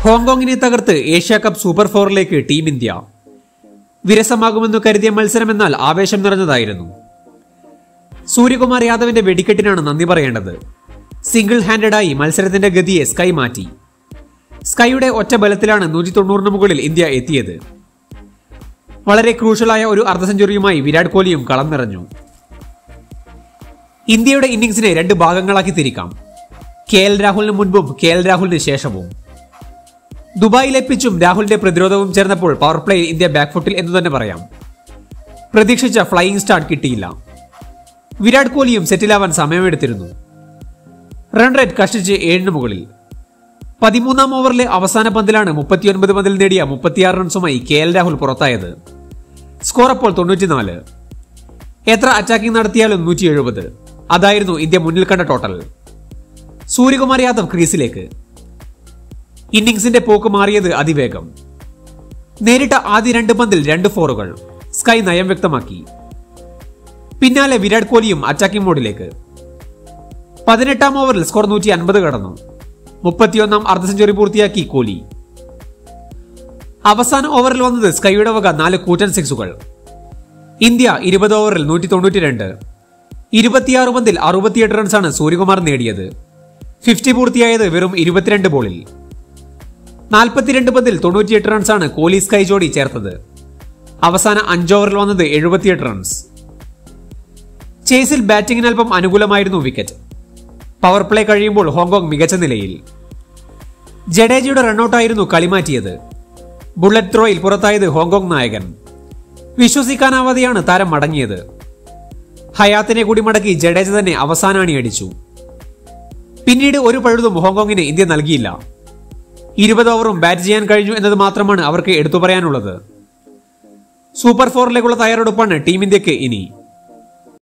ഹോങ്കോങ്ങിനെ തകർത്ത് Asia cup super ഫോറിലേക്ക് team India വിരസമാകുമെന്നു കരുതിയ മത്സരമെന്നാൽ ആവേശം നിറഞ്ഞതായിരുന്നു സൂര്യകുമാർ യാദവിന്റെ വെടിക്കെട്ടിനാണ് നന്ദി പറയേണ്ടത് സിംഗിൾ ഹാൻഡഡായി മത്സരത്തിന്റെ ഗതിയെ സ്കൈ മാറ്റി സ്കൈയുടെ ഒറ്റ ബലത്തിലാണ് നൂറ്റി തൊണ്ണൂറിന് മുകളിൽ ഇന്ത്യ എത്തിയത് വളരെ ക്രൂഷ്യലായ ഒരു അർദ്ധ സെഞ്ചുറിയുമായി വിരാട് കോഹ്ലിയും കളം നിറഞ്ഞു ഇന്ത്യയുടെ ഇന്നിംഗ്സിനെ രണ്ട് ഭാഗങ്ങളാക്കി തിരിക്കാം കെ എൽ രാഹുലിന് മുൻപും കെ എൽ രാഹുലിന് ശേഷവും ദുബായിലെ പിച്ചും രാഹുലിന്റെ പ്രതിരോധവും ചേർന്നപ്പോൾ പവർ പ്ലേയിൽ ഇന്ത്യ ബാക്ക്ഫുട്ടിൽ എന്ന് തന്നെ പറയാം പ്രതീക്ഷിച്ച ഫ്ലൈയിങ് സ്റ്റാർട്ട് കിട്ടിയില്ല വിരാട് കോഹ്ലിയും സെറ്റിലാവാൻ സമയമെടുത്തിരുന്നു റൺ റേറ്റ് കഷ്ടിച്ച് ഏഴിന് മുകളിൽ പതിമൂന്നാം ഓവറിലെ അവസാന പന്തിലാണ് മുപ്പത്തിയൊൻപത് പന്തിൽ നേടിയ മുപ്പത്തിയാറ് റൺസുമായി കെ എൽ രാഹുൽ പുറത്തായത് സ്കോർ അപ്പോൾ തൊണ്ണൂറ്റിനാല് എത്ര അറ്റാക്കിംഗ് നടത്തിയാലും നൂറ്റി എഴുപത് അതായിരുന്നു ഇന്ത്യ മുന്നിൽ കണ്ട ടോട്ടൽ സൂര്യകുമാർ യാദവ് ക്രീസിലേക്ക് ഇന്നിംഗ്സിന്റെ പോക്ക് മാറിയത് അതിവേഗം നേരിട്ട ആദ്യ രണ്ട് പന്തിൽ രണ്ട് ഫോറുകൾ സ്കൈ നയം വ്യക്തമാക്കി പിന്നാലെ വിരാട് കോഹ്ലിയും അറ്റാക്കിംഗ് മോഡിലേക്ക് പതിനെട്ടാം ഓവറിൽ സ്കോർ നൂറ്റി അൻപത് കടന്നു മുപ്പത്തിയൊന്നാം അർദ്ധ സെഞ്ചുറി പൂർത്തിയാക്കി കോഹ്ലി അവസാന ഓവറിൽ വന്നത് സ്കൈയുടെ വക നാല് കൂറ്റൻ സിക്സുകൾ ഇന്ത്യ ഇരുപത് ഓവറിൽ നൂറ്റി തൊണ്ണൂറ്റി രണ്ട് ഇരുപത്തിയാറ് പന്തിൽ അറുപത്തിയെട്ട് റൺസാണ് സൂര്യകുമാർ നേടിയത് ഫിഫ്റ്റി പൂർത്തിയായത് വെറും ഇരുപത്തിരണ്ട് ബോളിൽ നാൽപ്പത്തിരണ്ട് പന്തിൽ തൊണ്ണൂറ്റിയെട്ട് റൺസാണ് കോഹ്ലി സ്കൈ ജോഡി ചേർത്തത് അവസാന അഞ്ച് ഓവറിൽ വന്നത് എഴുപത്തിയെട്ട് റൺസ് ചേസിൽ ബാറ്റിംഗിന് അല്പം അനുകൂലമായിരുന്നു വിക്കറ്റ് പവർ പ്ലേ കഴിയുമ്പോൾ ഹോങ്കോങ് മികച്ച നിലയിൽ ജഡേജയുടെ റണ്ണൌട്ടായിരുന്നു കളിമാറ്റിയത് ബുള്ളറ്റ് ത്രോയിൽ പുറത്തായത് ഹോങ്കോങ് നായകൻ വിശ്വസിക്കാനാവാതെയാണ് താരം മടങ്ങിയത് ഹയാത്തിനെ കൂടി മടക്കി ജഡേജ തന്നെ അവസാനാണി അടിച്ചു പിന്നീട് ഒരു പഴുതും ഹോങ്കോങ്ങിന് ഇന്ത്യ നൽകിയില്ല ഇരുപത് ഓവറും ബാറ്റ് ചെയ്യാൻ കഴിഞ്ഞു എന്നത് മാത്രമാണ് അവർക്ക് എടുത്തു പറയാനുള്ളത് സൂപ്പർ ഫോറിലേക്കുള്ള തയ്യാറെടുപ്പാണ് ടീം ഇന്ത്യക്ക് ഇനി